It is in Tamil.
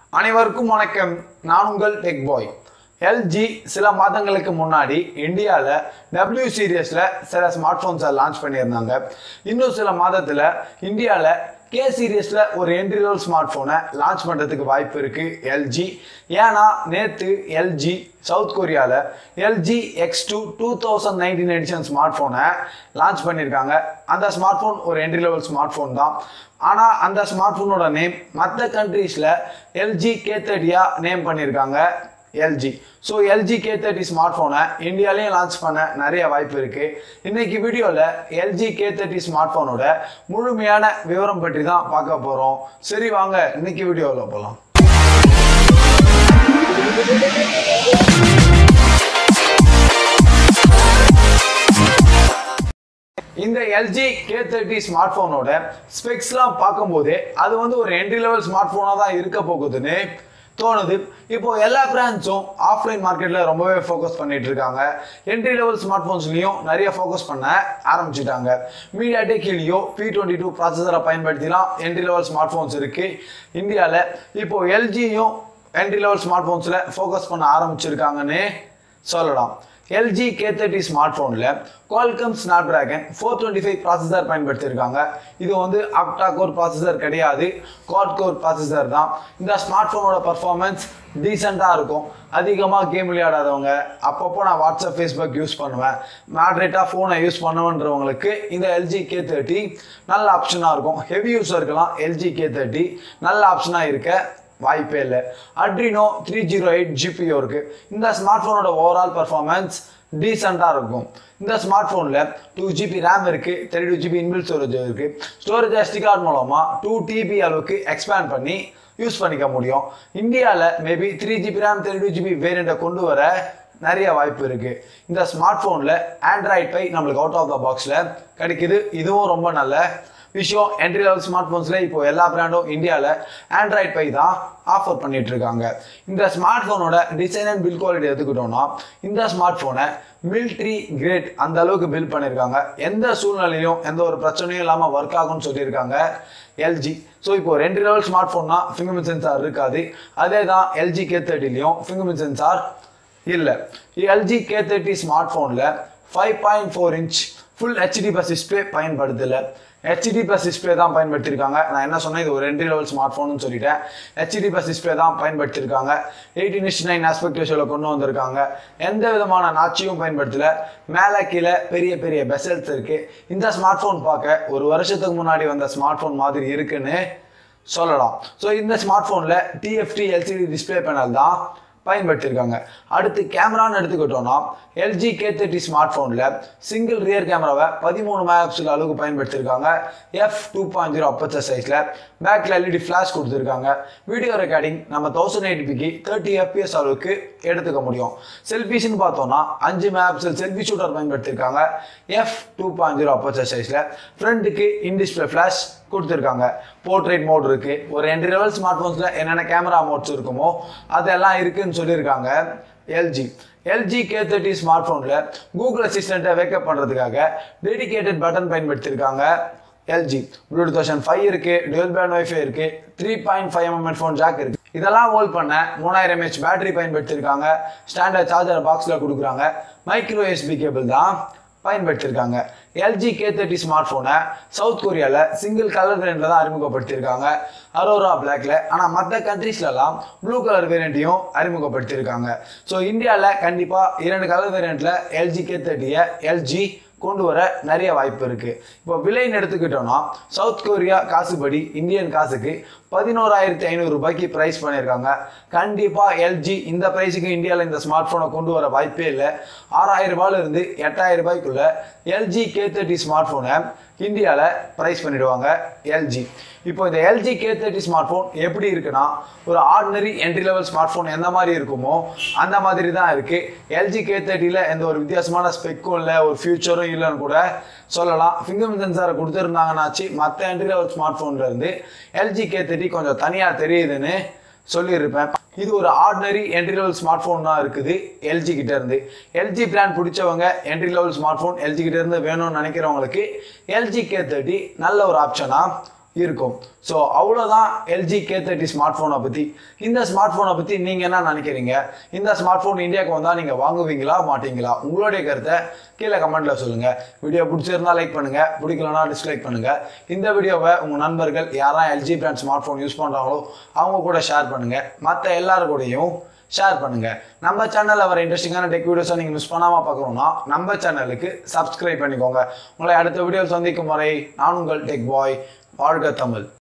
அனைவருக்கும் வணக்கம் நான் உங்கள் டெக் பாய் எல்ஜி சில மாதங்களுக்கு முன்னாடி இந்தியாவில் டபிள்யூ சீரியஸில் சில ஸ்மார்ட் ஃபோன்ஸை லான்ச் பண்ணியிருந்தாங்க இன்னும் சில மாதத்தில் இந்தியாவில் கே சீரியஸில் ஒரு என்ட்ரி லெவல் ஸ்மார்ட் ஃபோனை லான்ச் பண்ணுறதுக்கு வாய்ப்பு இருக்குது எல்ஜி ஏன்னா நேற்று எல்ஜி சவுத் கொரியாவில் LG X two two thousand nineteen edition smart ஃபோனை லான்ச் பண்ணியிருக்காங்க அந்த ஸ்மார்ட் ஃபோன் ஒரு என்ட்ரி லெவல் ஸ்மார்ட் ஃபோன் தான் ஆனால் அந்த ஸ்மார்ட் ஃபோனோட நேம் மற்ற கண்ட்ரீஸில் எல்ஜி கே தேர்ட்டியாக நேம் பண்ணியிருக்காங்க LG so LG K thirty smart ஃபோனை இந்தியாலையும் லான்ச் பண்ண நிறைய வாய்ப்பு இருக்குது இன்னைக்கு வீடியோவில் எல்ஜி கே தேர்ட்டி ஸ்மார்ட் ஃபோனோட முழுமையான விவரம் பற்றி தான் பார்க்க போகிறோம் சரி வாங்க இன்னைக்கு வீடியோவில் போகலாம் இந்த எல்ஜி கே தேர்ட்டி ஸ்மார்ட் ஃபோனோட ஸ்பெக்ஸ்லாம் பார்க்கும்போது அது வந்து ஒரு என்ட்ரி லெவல் ஸ்மார்ட் ஃபோனாக தான் இருக்க போகுதுன்னு தோணுது இப்போ எல்லா பிராண்ட்ஸும் ஆஃப்லைன் மார்க்கெட்டில் ரொம்பவே ஃபோக்கஸ் பண்ணிட்டு இருக்காங்க என்ட்ரி லெவல் ஸ்மார்ட் ஃபோன்ஸ்லையும் நிறைய ஃபோக்கஸ் பண்ண ஆரம்பிச்சிட்டாங்க மீடியா டெக்கிலையும் பி டுவெண்ட்டி டூ ப்ராசஸரை பயன்படுத்திலாம் என்ட்ரி லெவல் ஸ்மார்ட் ஃபோன்ஸ் இருக்குது இந்தியாவில் இப்போ எல்ஜியும் என்ட்ரி லெவல் ஸ்மார்ட் ஃபோன்ஸில் ஃபோக்கஸ் பண்ண ஆரம்பிச்சிருக்காங்கன்னு சொல்லலாம் எல்ஜி கே தேர்ட்டி ஸ்மார்ட் ஃபோனில் Qualcomm Snapdragon four twenty five processor பயன்படுத்தியிருக்காங்க இது வந்து அப்டா கோர் ப்ராசஸர் கிடையாது குவாட் கோர் ப்ராசஸர் தான் இந்த ஸ்மார்ட் ஃபோனோட பர்ஃபார்மன்ஸ் டீசெண்டாக இருக்கும் அதிகமாக கேம் விளையாடாதவங்க அப்பப்போ நான் வாட்ஸ்அப் ஃபேஸ்புக் யூஸ் பண்ணுவேன் மேட்ரேட்டாக ஃபோனை யூஸ் பண்ணுவேன்றவங்களுக்கு இந்த எல்ஜி கே தேர்ட்டி நல்ல ஆப்ஷனாக இருக்கும் ஹெவி யூஸருக்கெல்லாம் எல்ஜி கே தேர்ட்டி நல்ல ஆப்ஷனாக இருக்க வாய்ப்பே இல்லை Adreno three zero eight GPU இருக்கு இந்த ஸ்மார்ட் ஃபோனோட ஓவரால் பர்ஃபார்மன்ஸ் டீசெண்டாக இருக்கும் இந்த ஸ்மார்ட் ஃபோனில் டூ ஜிபி ரேம் இருக்குது thirty two GB inbuilt storage இருக்குது ஸ்டோரேஜ் எஸ்டி கார்டு மூலமாக டூ டிபி அளவுக்கு எக்ஸ்பேண்ட் பண்ணி யூஸ் பண்ணிக்க முடியும் இந்தியாவில் maybe three GB RAM thirty two GB வேரியண்ட்டை கொண்டு வர நிறைய வாய்ப்பு இருக்குது இந்த ஸ்மார்ட் ஃபோனில் ஆண்ட்ராய்ட் பை நம்மளுக்கு அவுட் ஆஃப் த பாக்ஸில் கிடைக்குது இதுவும் ரொம்ப நல்ல விஷயம் என்ட்ரி லெவல் ஸ்மார்ட் ஃபோன்ஸில் இப்போ எல்லா பிராண்டும் இந்தியாவில் ஆண்ட்ராய்ட் பை தான் ஆஃபர் பண்ணிட்டு இருக்காங்க இந்த ஸ்மார்ட் ஃபோனோட டிசைன் அண்ட் பில் குவாலிட்டி எடுத்துக்கிட்டோம்னா இந்த ஸ்மார்ட் ஃபோனை மிலிட்ரி கிரேட் அந்த அளவுக்கு பில் பண்ணியிருக்காங்க எந்த சூழ்நிலையும் எந்த ஒரு பிரச்சனையும் இல்லாமல் ஒர்க் ஆகும்னு சொல்லியிருக்காங்க எல்ஜி ஸோ இப்போ ரெண்டு லெவல் ஸ்மார்ட் ஃபோன்னா ஃபிங்கர்பிரிண்ட் சென்சார் இருக்காது அதே தான் எல்ஜி கே தேர்ட்டிலையும் ஃபிங்கர்பிரிண்ட் சென்சார் இல்லை எல்ஜி கே தேர்ட்டி ஸ்மார்ட் ஃபோனில் five point four inch full HD plus display பயன்படுத்தலை ஹெச்டி ப்ளஸ் டிஸ்பிளே தான் பயன்படுத்தியிருக்காங்க நான் என்ன சொன்னேன் இது ஒரு என்ட்ரி லெவல் ஸ்மார்ட் ஃபோன் சொல்லிட்டேன் ஹெச்டி ப்ளஸ் டிஸ்பிளே தான் பயன்படுத்தியிருக்காங்க எயிட்டீன் இஸ்ட் நைன் ஆஸ்பெக்ட் ரேஷியோவில் கொண்டு வந்திருக்காங்க எந்த விதமான நாச்சியும் பயன்படுத்தல மேலே கீழே பெரிய பெரிய பெசல்ஸ் இருக்குது இந்த ஸ்மார்ட் ஃபோன் பார்க்க ஒரு வருஷத்துக்கு முன்னாடி வந்த ஸ்மார்ட் ஃபோன் மாதிரி இருக்குன்னு சொல்லலாம் ஸோ இந்த ஸ்மார்ட் ஃபோனில் டிஎஃப்டி எல்சிடி டிஸ்பிளே பேனல் தான் பயன்படுத்தியிருக்காங்க அடுத்து கேமரான்னு எடுத்துக்கிட்டோம்னா எல்ஜி கே தேர்ட்டி ஸ்மார்ட் ஃபோனில் சிங்கிள் ரியர் கேமராவை பதிமூணு மெகா பிக்சல் அளவுக்கு பயன்படுத்தியிருக்காங்க F two point zero aperture சைஸில் பேக்கில் எல்இடி ஃப்ளாஷ் கொடுத்துருக்காங்க வீடியோ ரெக்கார்டிங் நம்ம தௌசண்ட் எயிட்டிபிக்கு தேர்ட்டி எஃப்பிஎஸ் அளவுக்கு எடுத்துக்க முடியும் செல்ஃபிஸ்ன்னு பார்த்தோம்னா அஞ்சு மெகா பிக்சல் செல்ஃபி ஷூட்டர் பயன்படுத்தியிருக்காங்க F two point zero aperture சைஸில் ஃப்ரண்ட்டுக்கு இன் டிஸ்பிளே ஃப்ளாஷ் கொடுத்துருக்காங்க போர்ட்ரேட் மோட் இருக்கு ஒரு என்ட்ரி லெவல் ஸ்மார்ட் ஃபோன்ஸில் என்னென்ன கேமரா மோட்ஸ் இருக்குமோ அதெல்லாம் இருக்குன்னு சொல்லியிருக்காங்க LG LG K thirty smart ஃபோனில் கூகுள் அசிஸ்டண்ட்டை வேக்கப் பண்ணுறதுக்காக டெடிகேட்டட் பட்டன் பயன்படுத்தியிருக்காங்க எல்ஜி ப்ளூடூத் வெர்ஷன் ஃபைவ் இருக்கு டுவெல் பேண்ட் வைஃபை இருக்கு three point five mm headphone jack இருக்கு இதெல்லாம் ஹோல்ட் பண்ண மூணாயிரம் எம்ஹெச் பேட்டரி பயன்படுத்தியிருக்காங்க ஸ்டாண்டர்ட் சார்ஜர் பாக்ஸில் கொடுக்குறாங்க மைக்ரோ எஸ்பி கேபிள் தான் பயன்படுத்தியிருக்காங்க எல்ஜி கே தேர்ட்டி ஸ்மார்ட் ஃபோனை சவுத் கொரியாவில் சிங்கிள் கலர் வேரியண்ட்டில் தான் அறிமுகப்படுத்தியிருக்காங்க அரோரா பிளாக்ல ஆனால் மற்ற கண்ட்ரீஸ்லலாம் ப்ளூ கலர் வேரியண்ட்டையும் அறிமுகப்படுத்தியிருக்காங்க ஸோ இந்தியாவில் கண்டிப்பாக இரண்டு கலர் வேரியண்ட்டில் எல்ஜி கே தேர்ட்டியை எல்ஜி கொண்டு வர நிறைய வாய்ப்பு இருக்கு இப்போ விலைன்னு எடுத்துக்கிட்டோம்னா சவுத் கொரியா காசுபடி இந்தியன் காசுக்கு பதினோராயிரத்தி ஐநூறு ரூபாய்க்கு ப்ரைஸ் பண்ணியிருக்காங்க கண்டிப்பாக எல்ஜி இந்த ப்ரைஸுக்கு இந்தியாவில் இந்த ஸ்மார்ட் ஃபோனை கொண்டு வர வாய்ப்பே இல்லை ஆறாயிரம் ரூபாயில இருந்து எட்டாயிரம் ரூபாய்க்குள்ள எல்ஜி கே தேர்ட்டி ஸ்மார்ட் ஃபோனை இந்தியாவில் ப்ரைஸ் பண்ணிடுவாங்க எல்ஜி இப்போ இந்த LG K thirty smart phone எப்படி இருக்குன்னா ஒரு ordinary entry level smart phone எந்த மாதிரி இருக்குமோ அந்த மாதிரி தான் இருக்குது எல்ஜி கே தேர்ட்டியில் எந்த ஒரு வித்தியாசமான ஸ்பெக்கும் இல்லை ஒரு ஃபியூச்சரும் இல்லைன்னு கூட சொல்லலாம் ஃபிங்கர் சென்சாரை கொடுத்துருந்தாங்கன்னாச்சு மற்ற என்ட்ரி லெவல் ஸ்மார்ட் ஃபோன்ல இருந்து எல்ஜி கே தேர்ட்டி கொஞ்சம் தனியாக தெரியுதுன்னு சொல்லியிருப்பேன் இது ஒரு ordinary entry level smart phone தான் இருக்குது எல்ஜி கிட்ட இருந்து எல்ஜி பிராண்ட் பிடிச்சவங்க entry level smart phone LG கிட்ட இருந்து வேணும்னு நினைக்கிறவங்களுக்கு எல்ஜி கே தேர்ட்டி நல்ல ஒரு ஆப்ஷனாக இருக்கும் ஸோ அவ்வளோதான் எல்ஜி கே தேர்ட்டி ஸ்மார்ட் ஃபோனை பற்றி இந்த ஸ்மார்ட் ஃபோனை பற்றி நீங்கள் என்ன நினைக்கிறீங்க இந்த ஸ்மார்ட் ஃபோன் இந்தியாவுக்கு வந்தால் நீங்கள் வாங்குவீங்களா மாட்டீங்களா உங்களுடைய கருத்தை கீழே கமெண்ட்ல சொல்லுங்கள் வீடியோ பிடிச்சிருந்தா லைக் பண்ணுங்கள் பிடிக்கலனா டிஸ்லைக் பண்ணுங்கள் இந்த வீடியோவை உங்கள் நண்பர்கள் யாரெல்லாம் LG brand smart phone use பண்ணுறாங்களோ அவங்க கூட ஷேர் பண்ணுங்கள் மற்ற எல்லாரு கூடயும் ஷேர் பண்ணுங்க நம்ம சேனல்ல வர இன்ட்ரெஸ்டிங்கான டெக் வீடியோஸை நீங்க மிஸ் பண்ணாம பார்க்கணும்னா நம்ம சேனலுக்கு சப்ஸ்கிரைப் பண்ணிக்கோங்க உங்களை அடுத்த வீடியோ சந்திக்கும் வரை நான் உங்கள் டெக் பாய் வாழ்க தமிழ்